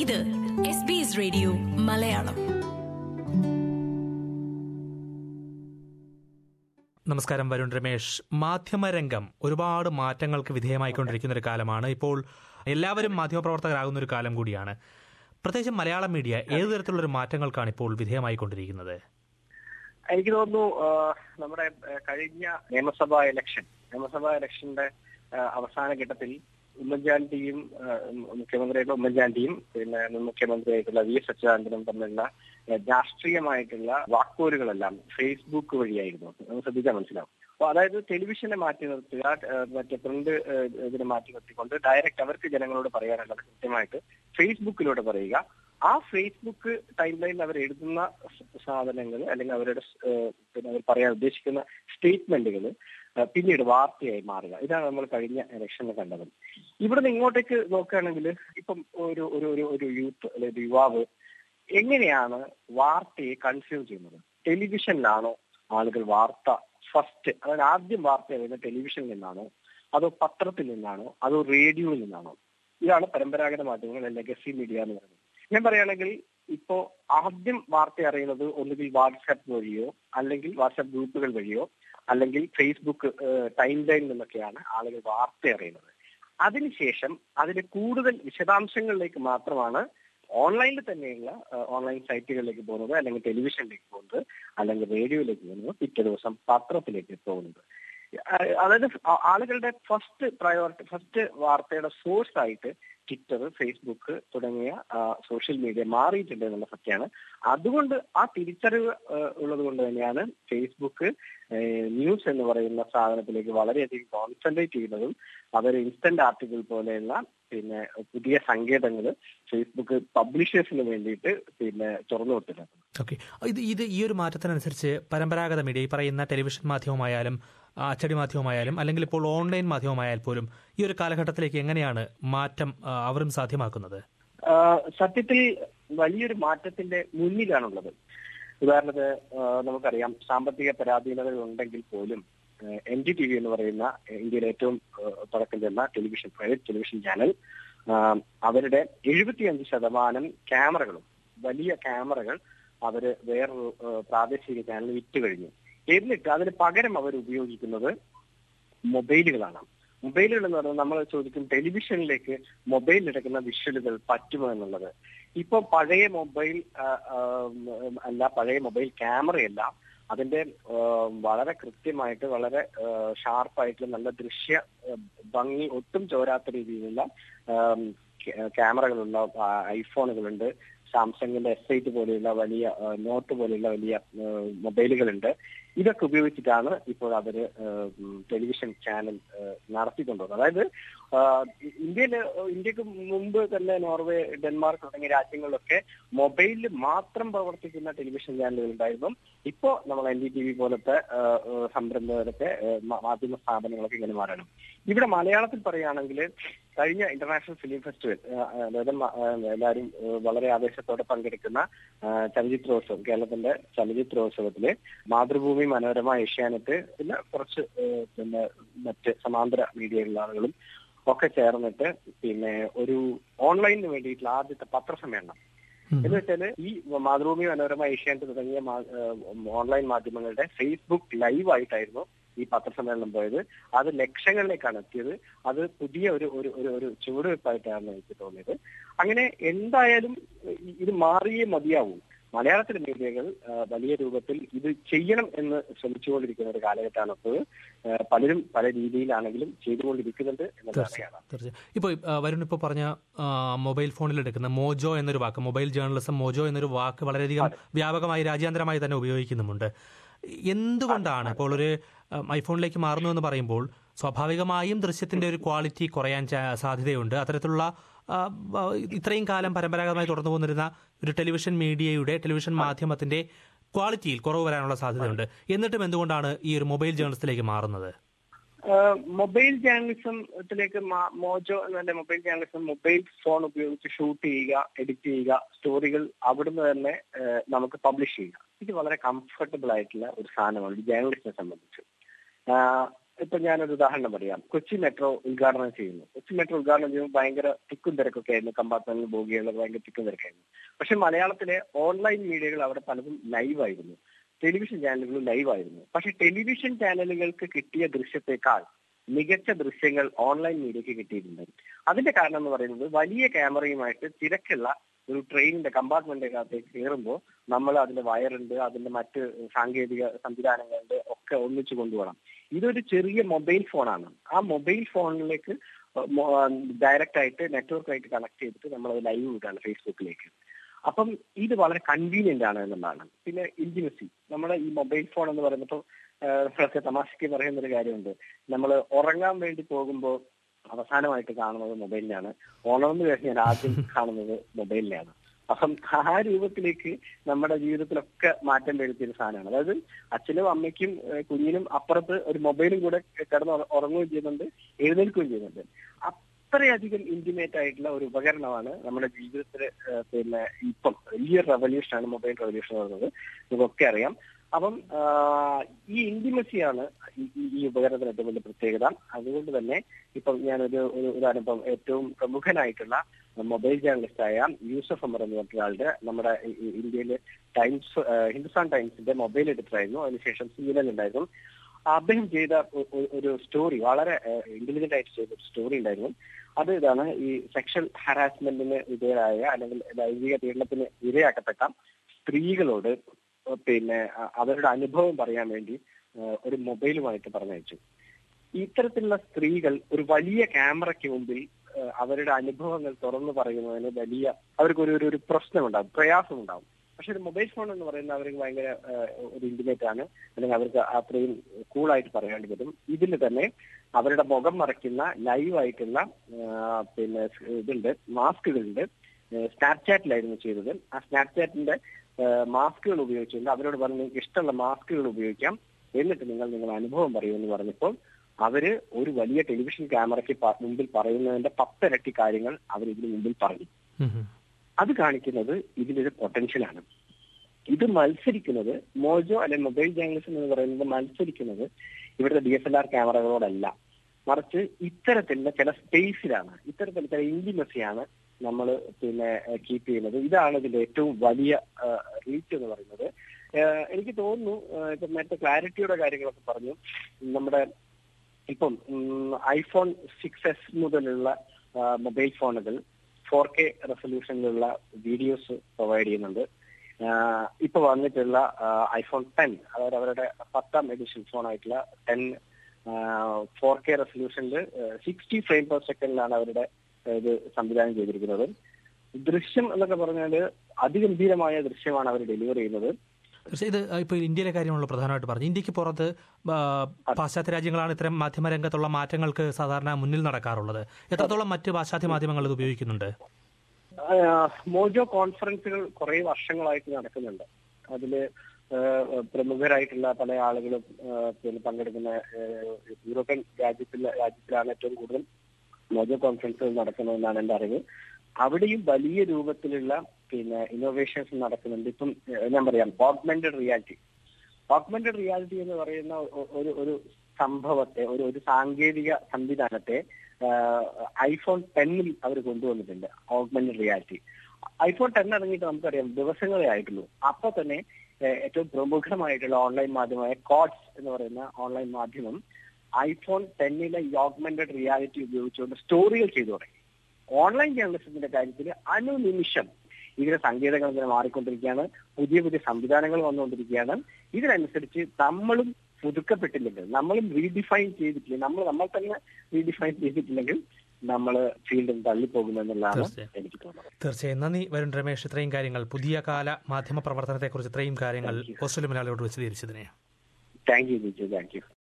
ഇത് S B S radio Malayalam നമസ്കാരം വരുൺ രമേഷ് മാധ്യമരംഗം ഒരുപാട് മാറ്റങ്ങൾക്ക് വിധേയമായിക്കൊണ്ടിരിക്കുന്ന ഒരു കാലമാണ് ഇപ്പോൾ എല്ലാവരും മാധ്യമപ്രവർത്തകരാകുന്ന ഒരു കാലം കൂടിയാണ് പ്രത്യേകിച്ച് മലയാളം മീഡിയ ഏതു തരത്തിലുള്ള ഒരു മാറ്റങ്ങൾക്കാണ് ഇപ്പോൾ വിധേയമായിക്കൊണ്ടിരിക്കുന്നത് എനിക്ക് തോന്നുന്നു ആ, നമ്മുടെ ആ, കഴിഞ്ഞ നിയമസഭാ ഇലക്ഷൻ നിയമസഭാ ഇലക്ഷന്റെ ആ, അവസാന ഘട്ടത്തിൽ ഉമ്മൻചാണ്ടിയും ആ, മുഖ്യമന്ത്രിയായിട്ടുള്ള ഉമ്മൻചാണ്ടിയും പിന്നെ മുൻ മുഖ്യമന്ത്രിയായിട്ടുള്ള വി എസ് അച്യുതാനന്ദനും തമ്മിലുള്ള ആ, രാഷ്ട്രീയമായിട്ടുള്ള വാക്പോരുകളെല്ലാം ഫേസ്ബുക്ക് വഴിയായിരുന്നു നമുക്ക് ശ്രദ്ധിച്ചാൽ മനസ്സിലാവും അപ്പൊ അതായത് ടെലിവിഷനെ മാറ്റി നിർത്തുക ആ, മറ്റേ പ്രിന്റ് ആ, ഇതിനെ മാറ്റി നിർത്തിക്കൊണ്ട് ഡയറക്റ്റ് അവർക്ക് ജനങ്ങളോട് പറയാനുള്ളത് കൃത്യമായിട്ട് ഫേസ്ബുക്കിലൂടെ പറയുക ആ ഫേസ്ബുക്ക് ടൈം ലൈനിൽ അവർ എഴുതുന്ന സാധനങ്ങൾ അല്ലെങ്കിൽ അവരുടെ സ്- ഏഹ് പിന്നെ അവർ പറയാൻ ഉദ്ദേശിക്കുന്ന സ്റ്റേറ്റ്മെന്റുകൾ പിന്നീട് വാർത്തയായി മാറുക ഇതാണ് നമ്മൾ കഴിഞ്ഞ ഇലക്ഷനിൽ കണ്ടത് ഇവിടുന്ന് ഇങ്ങോട്ടേക്ക് നോക്കുകയാണെങ്കിൽ ഇപ്പം ഒരു ഒരു ഒരു ഒരു യൂത്ത് അല്ലെങ്കിൽ ഒരു യുവാവ് എങ്ങനെയാണ് വാർത്തയെ കൺസ്യൂം ചെയ്യുന്നത് ടെലിവിഷനിലാണോ ആളുകൾ വാർത്ത ഫസ്റ്റ് അതായത് ആദ്യം വാർത്ത വരുന്നത് ടെലിവിഷനിൽ നിന്നാണോ അതോ പത്രത്തിൽ നിന്നാണോ അതോ റേഡിയോയിൽ നിന്നാണോ ഇതാണ് പരമ്പരാഗത മാധ്യമങ്ങൾ ലെഗസി മീഡിയ എന്ന് പറയുന്നത് ഞാൻ പറയുകയാണെങ്കിൽ ഇപ്പോ ആദ്യം വാർത്ത അറിയുന്നത് ഒന്നുകിൽ വാട്സാപ്പ് വഴിയോ അല്ലെങ്കിൽ വാട്സാപ്പ് ഗ്രൂപ്പുകൾ വഴിയോ അല്ലെങ്കിൽ ഫേസ്ബുക്ക് ടൈം ലൈനിൽ നിന്നൊക്കെയാണ് ആളുകൾ വാർത്ത അറിയുന്നത് അതിനുശേഷം അതിന്റെ കൂടുതൽ വിശദാംശങ്ങളിലേക്ക് മാത്രമാണ് ഓൺലൈനിൽ തന്നെയുള്ള ഓൺലൈൻ സൈറ്റുകളിലേക്ക് പോകുന്നത് അല്ലെങ്കിൽ ടെലിവിഷനിലേക്ക് പോകുന്നത് അല്ലെങ്കിൽ റേഡിയോയിലേക്ക് പോകുന്നത് പിറ്റേ ദിവസം പത്രത്തിലേക്ക് പോകുന്നത് ആ, അതായത് ആ- ആളുകളുടെ ഫസ്റ്റ് പ്രയോറിറ്റി ഫസ്റ്റ് വാർത്തയുടെ സോഴ്സ് ആയിട്ട് ട്വിറ്റർ ഫേസ്ബുക്ക് തുടങ്ങിയ സോഷ്യൽ മീഡിയ മാറിയിട്ടുണ്ട് എന്നുള്ള സത്യമാണ് അതുകൊണ്ട് ആ തിരിച്ചറിവ് ആ, ഉള്ളത് കൊണ്ട് തന്നെയാണ് ഫേസ്ബുക്ക് ന്യൂസ് എന്ന് പറയുന്ന സാധനത്തിലേക്ക് വളരെയധികം കോൺസെൻട്രേറ്റ് ചെയ്യുന്നതും അവർ ഇൻസ്റ്റന്റ് ആർട്ടിക്കിൾ പോലെയുള്ള പിന്നെ പുതിയ സങ്കേതങ്ങൾ ഫേസ്ബുക്ക് പബ്ലിഷേഴ്സിന് വേണ്ടിയിട്ട് പിന്നെ തുറന്നു കൊടുത്തിട്ടുണ്ട് ഓക്കെ ഇത് ഇത് ഈ ഒരു മാറ്റത്തിനനുസരിച്ച് പരമ്പരാഗത മീഡിയ ഈ പറയുന്ന ടെലിവിഷൻ മാധ്യമമായാലും ആ, അച്ചടി മാധ്യമമായാലും അല്ലെങ്കിൽ ഇപ്പോൾ ഓൺലൈൻ മാധ്യമമായാൽ പോലും ഈ ഒരു കാലഘട്ടത്തിലേക്ക് എങ്ങനെയാണ് മാറ്റം ആ, അവരും സാധ്യമാക്കുന്നത് ആ, സത്യത്തിൽ വലിയൊരു മാറ്റത്തിന്റെ മുന്നിലാണുള്ളത് ഉദാഹരണത്തിന് ആ, നമുക്കറിയാം സാമ്പത്തിക പരാധീനതകൾ ഉണ്ടെങ്കിൽ പോലും എൻ ഡി ടി വി എന്ന് പറയുന്ന ഇന്ത്യയിലെ ഏറ്റവും ആ, തുടക്കം ചെന്ന ടെലിവിഷൻ പ്രൈവറ്റ് ടെലിവിഷൻ ചാനൽ ആ, അവരുടെ എഴുപത്തിയഞ്ച് ശതമാനം ക്യാമറകളും വലിയ ക്യാമറകൾ അവര് വേറൊരു ആ, പ്രാദേശിക ചാനൽ വിറ്റ് കഴിഞ്ഞു എന്നിട്ട് അതിന് പകരം അവർ ഉപയോഗിക്കുന്നത് മൊബൈലുകളാണ് മൊബൈലുകൾ എന്ന് പറഞ്ഞാൽ നമ്മൾ ചോദിക്കും ടെലിവിഷനിലേക്ക് മൊബൈലിൽ എടുക്കുന്ന വിഷ്വലുകൾ പറ്റുമോ എന്നുള്ളത് ഇപ്പൊ പഴയ മൊബൈൽ ആ, ആ, ഉം, അല്ല പഴയ മൊബൈൽ ക്യാമറയല്ല അതിന്റെ ആ, വളരെ കൃത്യമായിട്ട് വളരെ ഷാർപ്പായിട്ടുള്ള നല്ല ദൃശ്യ ആ, ഭംഗി ഒട്ടും ചോരാത്ത രീതിയിലുള്ള ആം, ക്യാ- ക്യാമറകളുള്ള ആ, ഐഫോണുകളുണ്ട് സാംസങ്ങിന്റെ എസ് എയ്റ്റ് പോലെയുള്ള വലിയ ആ, നോട്ട് പോലെയുള്ള വലിയ ആ, മൊബൈലുകളുണ്ട് ഇതൊക്കെ ഉപയോഗിച്ചിട്ടാണ് ഇപ്പോൾ അവര് ആ, ഉം, ടെലിവിഷൻ ചാനൽ ആ, നടത്തിക്കൊണ്ടുവന്നത് അതായത് ആ, ഇന്ത്യയില് ഇന്ത്യക്ക് മുമ്പ് തന്നെ നോർവേ ഡെൻമാർക്ക് തുടങ്ങിയ രാജ്യങ്ങളിലൊക്കെ മൊബൈലിൽ മാത്രം പ്രവർത്തിക്കുന്ന ടെലിവിഷൻ ചാനലുകൾ ഉണ്ടായിരുന്നു ഇപ്പോ നമ്മൾ എൻ ഡി ടി വി പോലത്തെ ആ, ആ, സംരംഭകരൊക്കെ ആ, മാ- മാധ്യമ സ്ഥാപനങ്ങളൊക്കെ ഇങ്ങനെ മാറണം ഇവിടെ മലയാളത്തിൽ പറയുകയാണെങ്കിൽ കഴിഞ്ഞ ഇന്റർനാഷണൽ ഫിലിം ഫെസ്റ്റിവൽ ആ, ആ, അതായത് മ- ആ, എല്ലാവരും ആ, വളരെ ആവേശത്തോടെ പങ്കെടുക്കുന്ന ആ, ചലച്ചിത്രോത്സവം കേരളത്തിന്റെ ചലച്ചിത്രോത്സവത്തില് മാതൃഭൂമി മനോരമ ഏഷ്യാനെറ്റ് പിന്നെ കുറച്ച് ആ, പിന്നെ മറ്റ് സമാന്തര മീഡിയയിലുള്ള ആളുകളും ഒക്കെ ചേർന്നിട്ട് പിന്നെ ഒരു ഓൺലൈനിന് വേണ്ടിയിട്ടുള്ള ആദ്യത്തെ പത്രസമ്മേളനം ഉം. എന്ന് വെച്ചാല് ഈ മാതൃഭൂമി മനോരമ ഏഷ്യാനെറ്റ് തുടങ്ങിയ മാ- ഏഹ് ഓൺലൈൻ മാധ്യമങ്ങളുടെ ഫേസ്ബുക്ക് ലൈവ് ആയിട്ടായിരുന്നു ഈ പത്രസമ്മേളനം പോയത് അത് ലക്ഷങ്ങളിലേക്കാണ് എത്തിയത് അത് പുതിയ ഒരു ഒരു ഒരു ഒരു ചുവടുവെപ്പായിട്ടാണ് എനിക്ക് തോന്നിയത് അങ്ങനെ എന്തായാലും ഇ- ഇത് മാറിയേ മതിയാവൂ മലയാളത്തിലെ മീഡിയകൾ ആ, വലിയ രൂപത്തിൽ ഇത് ചെയ്യണം എന്ന് ശ്രമിച്ചുകൊണ്ടിരിക്കുന്ന ഒരു കാലഘട്ടമാണ് ഇപ്പോൾ ആ, പലരും പല രീതിയിലാണെങ്കിലും ചെയ്തുകൊണ്ടിരിക്കുന്നുണ്ട് എന്നത് അറിയാം തീർച്ചയായും ഇപ്പോൾ വരുൺ ഇപ്പോൾ പറഞ്ഞ ആ, മൊബൈൽ ഫോണിൽ എടുക്കുന്ന മോജോ എന്നൊരു വാക്ക് മൊബൈൽ ജേർണലിസം മോജോ എന്നൊരു വാക്ക് വളരെയധികം വ്യാപകമായി രാജ്യാന്തരമായി തന്നെ ഉപയോഗിക്കുന്നുമുണ്ട് എന്തുകൊണ്ടാണ് ഇപ്പോൾ ഒരു ഉം, ഐഫോണിലേക്ക് മാറുന്നു എന്ന് പറയുമ്പോൾ സ്വാഭാവികമായും ദൃശ്യത്തിന്റെ ഒരു ക്വാളിറ്റി കുറയാൻ ചാ- സാധ്യതയുണ്ട് അത്തരത്തിലുള്ള ആ, ആ, ഇത്രയും കാലം പരമ്പരാഗതമായി തുടർന്നു പോന്നിരുന്ന ഒരു ടെലിവിഷൻ മീഡിയയുടെ ടെലിവിഷൻ മാധ്യമത്തിന്റെ ക്വാളിറ്റിയിൽ കുറവ് വരാനുള്ള സാധ്യതയുണ്ട് എന്നിട്ടും എന്തുകൊണ്ടാണ് ഈ ഒരു മൊബൈൽ ജേർണലിസത്തിലേക്ക് മാറുന്നത് ആഹ് മൊബൈൽ ജേർണലിസത്തിലേക്ക് മാ- മോജോ എന്നെ മൊബൈൽ ജേർണലിസം മൊബൈൽ ഫോൺ ഉപയോഗിച്ച് ഷൂട്ട് ചെയ്യുക എഡിറ്റ് ചെയ്യുക സ്റ്റോറികൾ അവിടുന്ന് തന്നെ ആഹ് നമുക്ക് പബ്ലിഷ് ചെയ്യുക ഇത് വളരെ കംഫർട്ടബിൾ ആയിട്ടുള്ള ഒരു സാധനമാണ് ഒരു ജേർണലിസ്റ്റിനെ സംബന്ധിച്ച് ആഹ് ഇപ്പൊ ഞാനൊരു ഉദാഹരണം പറയാം കൊച്ചി മെട്രോ ഉദ്ഘാടനം ചെയ്യുന്നു കൊച്ചി മെട്രോ ഉദ്ഘാടനം ചെയ്യുമ്പോൾ ഭയങ്കര തിക്കും തിരക്കൊക്കെ ആയിരുന്നു കമ്പാർട്ട്മെന്റിൽ ബോഗികളിൽ ഭയങ്കര തിക്കും തിരക്കായിരുന്നു പക്ഷെ മലയാളത്തിലെ ഓൺലൈൻ മീഡിയകൾ അവിടെ പലതും ലൈവായിരുന്നു ടെലിവിഷൻ ചാനലുകൾ ലൈവായിരുന്നു പക്ഷെ ടെലിവിഷൻ ചാനലുകൾക്ക് കിട്ടിയ ദൃശ്യത്തെക്കാൾ മികച്ച ദൃശ്യങ്ങൾ ഓൺലൈൻ മീഡിയക്ക് കിട്ടിയിട്ടുണ്ട് അതിന്റെ കാരണം എന്ന് പറയുന്നത് വലിയ ക്യാമറയുമായിട്ട് തിരക്കുള്ള ഒരു ട്രെയിനിന്റെ കമ്പാർട്ട്മെന്റിനകത്തേക്ക് കയറുമ്പോൾ നമ്മൾ അതിന്റെ വയറുണ്ട് അതിന്റെ മറ്റ് സാങ്കേതിക സംവിധാനങ്ങളുണ്ട് ഒക്കെ ഒന്നിച്ചു കൊണ്ടുപോകണം ഇതൊരു ചെറിയ മൊബൈൽ ഫോണാണ് ആ മൊബൈൽ ഫോണിലേക്ക് ഡയറക്റ്റ് ആയിട്ട് നെറ്റ്വർക്ക് ആയിട്ട് കണക്ട് ചെയ്തിട്ട് നമ്മൾ അത് ലൈവ് വിടുകയാണ് ഫേസ്ബുക്കിലേക്ക് അപ്പം ഇത് വളരെ കൺവീനിയന്റ് ആണ് എന്നുള്ളതാണ് പിന്നെ ഇന്റിമസി നമ്മുടെ ഈ മൊബൈൽ ഫോൺ എന്ന് പറയുമ്പോൾ നമ്മളൊക്കെ തമാശയ്ക്ക് പറയുന്ന ഒരു കാര്യമുണ്ട് നമ്മൾ ഉറങ്ങാൻ വേണ്ടി പോകുമ്പോൾ അവസാനമായിട്ട് കാണുന്നത് മൊബൈലിലാണ് ഉണർന്നു കഴിഞ്ഞാൽ ആദ്യം കാണുന്നത് മൊബൈലിലാണ് അപ്പം ആ രൂപത്തിലേക്ക് നമ്മുടെ ജീവിതത്തിലൊക്കെ മാറ്റം വരുത്തിയൊരു സാധനമാണ് അതായത് അച്ഛനും അമ്മയ്ക്കും ഏഹ് കുഞ്ഞിനും അപ്പുറത്ത് ഒരു മൊബൈലും കൂടെ കിടന്ന് ഉറ- ഉറങ്ങുകയും ചെയ്യുന്നുണ്ട് എഴുന്നേൽക്കുകയും ചെയ്യുന്നുണ്ട് അത്രയധികം ഇന്റിമേറ്റ് ആയിട്ടുള്ള ഒരു ഉപകരണമാണ് നമ്മുടെ ജീവിതത്തിൽ പിന്നെ ഇപ്പം വലിയൊരു റവല്യൂഷനാണ് മൊബൈൽ റവല്യൂഷൻ എന്ന് പറയുന്നത് നമുക്കൊക്കെ അറിയാം അപ്പം ആ, ഈ ഇന്റിമസിയാണ് ഈ- ഈ- ഈ ഉപകരണത്തിന് ഏറ്റവും വലിയ പ്രത്യേകത അതുകൊണ്ട് തന്നെ ഇപ്പം ഞാനൊരു ഒരു ഉദാഹരണം ഇപ്പം ഏറ്റവും പ്രമുഖനായിട്ടുള്ള മൊബൈൽ ജേർണലിസ്റ്റായ യൂസഫ് അമർ എന്ന് പറഞ്ഞ ഒരാളുടെ നമ്മുടെ ഈ- ഈ ഇന്ത്യയിലെ ടൈംസ് ആ, ഹിന്ദുസ്ഥാൻ ടൈംസിന്റെ മൊബൈൽ എഡിറ്റർ ആയിരുന്നു അതിനുശേഷം സി എൻ എൽ ഉണ്ടായിരുന്നു അദ്ദേഹം ചെയ്ത ഒ- ഒ- ഒരു സ്റ്റോറി വളരെ ഇന്റലിജന്റ് ആയിട്ട് ചെയ്ത ഒരു സ്റ്റോറി ഉണ്ടായിരുന്നു അത് ഇതാണ് ഈ സെക്ഷൽ ഹറാസ്മെന്റിന് വിധേയരായ അല്ലെങ്കിൽ ലൈംഗിക പീഡനത്തിന് ഇരയാക്കപ്പെട്ട സ്ത്രീകളോട് പിന്നെ അ- അവരുടെ അനുഭവം പറയാൻ വേണ്ടി ആ, ഒരു മൊബൈലുമായിട്ട് പറഞ്ഞയച്ചു ഇത്തരത്തിലുള്ള സ്ത്രീകൾ ഒരു വലിയ ക്യാമറയ്ക്ക് മുമ്പിൽ ആ, അവരുടെ അനുഭവങ്ങൾ തുറന്നു പറയുന്നതിന് വലിയ അവർക്ക് ഒരു ഒരു- ഒരു പ്രശ്നമുണ്ടാകും പ്രയാസമുണ്ടാകും പക്ഷെ ഒരു മൊബൈൽ ഫോൺ എന്ന് പറയുന്നത് അവർക്ക് ഭയങ്കര ആ, ഒരു ഇന്റിമേറ്റ് ആണ് അല്ലെങ്കിൽ അവർക്ക് അത്രയും കൂളായിട്ട് പറയേണ്ടി വരും ഇതിൽ തന്നെ അവരുടെ മുഖം മറയ്ക്കുന്ന ലൈവ് ആയിട്ടുള്ള ആ, പിന്നെ സ് ഇതുണ്ട് മാസ്കുകളുണ്ട് സ്നാപ്ചാറ്റിലായിരുന്നു ചെയ്തത് ആ സ്നാപ്ചാറ്റിന്റെ മാസ്കുകൾ ഉപയോഗിച്ചുകൊണ്ട് അവരോട് പറഞ്ഞു നിങ്ങൾക്ക് ഇഷ്ടമുള്ള മാസ്കുകൾ ഉപയോഗിക്കാം എന്നിട്ട് നിങ്ങൾ നിങ്ങളുടെ അനുഭവം പറയൂ എന്ന് പറഞ്ഞപ്പോൾ അവര് ഒരു വലിയ ടെലിവിഷൻ ക്യാമറയ്ക്ക് പ- മുമ്പിൽ പറയുന്നതിന്റെ പത്തിരട്ടി കാര്യങ്ങൾ അവർ ഇതിന് മുമ്പിൽ പറഞ്ഞു ഉം ഉം. അത് കാണിക്കുന്നത് ഇതിലൊരു പൊട്ടൻഷ്യലാണ് ഇത് മത്സരിക്കുന്നത് മോജോ അല്ലെങ്കിൽ മൊബൈൽ ജേർണലിസം എന്ന് പറയുന്നത് മത്സരിക്കുന്നത് ഇവിടുത്തെ ഡി എസ് എൽ ആർ ക്യാമറകളോടല്ല മറിച്ച് ഇത്തരത്തിലുള്ള ചില സ്പേസിലാണ് ഇത്തരത്തിലുള്ള ചില ഇന്റിമസിയാണ് നമ്മൾ പിന്നെ കീപ്പ് ചെയ്യുന്നത് ഇതാണ് ഇതിന്റെ ഏറ്റവും വലിയ റീച്ച് എന്ന് പറയുന്നത് ഏഹ് എനിക്ക് തോന്നുന്നു ഏഹ് ഇപ്പൊ നേരത്തെ ക്ലാരിറ്റിയുടെ കാര്യങ്ങളൊക്കെ പറഞ്ഞു നമ്മുടെ ഇപ്പം ഐഫോൺ സിക്സ് എസ് മുതലുള്ള മൊബൈൽ ഫോണുകൾ ഫോർ കെ റെസൊല്യൂഷനിലുള്ള വീഡിയോസ് പ്രൊവൈഡ് ചെയ്യുന്നുണ്ട് ആഹ് ഇപ്പൊ വന്നിട്ടുള്ള ഐഫോൺ ടെൻ അതായത് അവരുടെ പത്താം എഡിഷൻ ഫോൺ ആയിട്ടുള്ള ടെൻ ഫോർ കെ റെസൊല്യൂഷനിൽ സിക്സ്റ്റി ഫ്രെയിം പെർ സെക്കൻഡിലാണ് അവരുടെ ആഹ് ഇത് സംവിധാനം ചെയ്തിരിക്കുന്നത് ദൃശ്യം എന്നൊക്കെ പറഞ്ഞാൽ അതിഗംഭീരമായ ദൃശ്യമാണ് അവർ ഡെലിവർ ചെയ്യുന്നത് പക്ഷേ ഇത് ഇപ്പോൾ ഇന്ത്യയിലെ കാര്യമാണല്ലോ പ്രധാനമായിട്ട് പറഞ്ഞു ഇന്ത്യക്ക് പുറത്ത് ആ, പാശ്ചാത്യ രാജ്യങ്ങളാണ് ഇത്തരം മാധ്യമ രംഗത്തുള്ള മാറ്റങ്ങൾക്ക് സാധാരണ മുന്നിൽ നടക്കാറുള്ളത് എത്രത്തോളം മറ്റ് പാശ്ചാത്യ മാധ്യമങ്ങൾ ഇത് ഉപയോഗിക്കുന്നുണ്ട് ആഹ് മോജോ കോൺഫറൻസുകൾ കുറെ വർഷങ്ങളായിട്ട് നടക്കുന്നുണ്ട് അതില് ആഹ് പ്രമുഖരായിട്ടുള്ള പല ആളുകളും ആഹ് പിന്നെ പങ്കെടുക്കുന്ന ആഹ് യൂറോപ്യൻ രാജ്യത്തിലെ രാജ്യത്തിലാണ് ഏറ്റവും കൂടുതൽ മോജോ കോൺഫറൻസുകൾ നടക്കുന്നതെന്നാണ് എന്റെ അറിവ് അവിടെയും വലിയ രൂപത്തിലുള്ള പിന്നെ ഇന്നോവേഷൻസ് നടക്കുന്നുണ്ട് ഇപ്പം ഏഹ് ഞാൻ പറയാം ഓഗ്മെന്റഡ് റിയാലിറ്റി ഓഗ്മെന്റഡ് റിയാലിറ്റി എന്ന് പറയുന്ന ഒ- ഒരു ഒരു സംഭവത്തെ ഒരു ഒരു സാങ്കേതിക സംവിധാനത്തെ ഐഫോൺ ടെന്നിൽ അവർ കൊണ്ടുവന്നിട്ടുണ്ട് ഓഗ്മെന്റഡ് റിയാലിറ്റി ഐഫോൺ ടെൻ ഇറങ്ങിയിട്ട് നമുക്കറിയാം ദിവസങ്ങളെ ആയിട്ടുള്ളൂ അപ്പൊ തന്നെ ഏഹ്, ഏറ്റവും പ്രമുഖമായിട്ടുള്ള ഓൺലൈൻ മാധ്യമമായ കോട്സ് എന്ന് പറയുന്ന ഓൺലൈൻ മാധ്യമം ഐഫോൺ ടെന്നിലെ ഈ ഓഗ്മെന്റഡ് റിയാലിറ്റി ഉപയോഗിച്ചുകൊണ്ട് സ്റ്റോറികൾ ചെയ്തു തുടങ്ങി ഓൺലൈൻ ജേർണലിസത്തിന്റെ കാര്യത്തിൽ അനുനിമിഷം ഇതിന്റെ സങ്കേതങ്ങൾ ഇങ്ങനെ മാറിക്കൊണ്ടിരിക്കുകയാണ് പുതിയ പുതിയ സംവിധാനങ്ങൾ വന്നുകൊണ്ടിരിക്കുകയാണ് ഇതിനനുസരിച്ച് നമ്മളും പുതുക്കപ്പെട്ടില്ലെങ്കിൽ നമ്മളും റീഡിഫൈൻ ചെയ്തിട്ടില്ല നമ്മൾ നമ്മൾ തന്നെ റീഡിഫൈൻ ചെയ്തിട്ടില്ലെങ്കിൽ നമ്മൾ ഫീൽഡിൽ തള്ളിപ്പോകുമെന്നുള്ളതാണ് തീർച്ചയായും. എനിക്ക് തോന്നുന്നത് തീർച്ചയായും നന്ദി വരുൺ രമേശ് ഇത്രയും കാര്യങ്ങൾ പുതിയ കാല മാധ്യമ പ്രവർത്തനത്തെക്കുറിച്ച് ഇത്രയും കാര്യങ്ങൾ ഓസ്ട്രേലിയ മലയാളിയോട് വിശദീകരിച്ചതിനെ thank you Biju thank U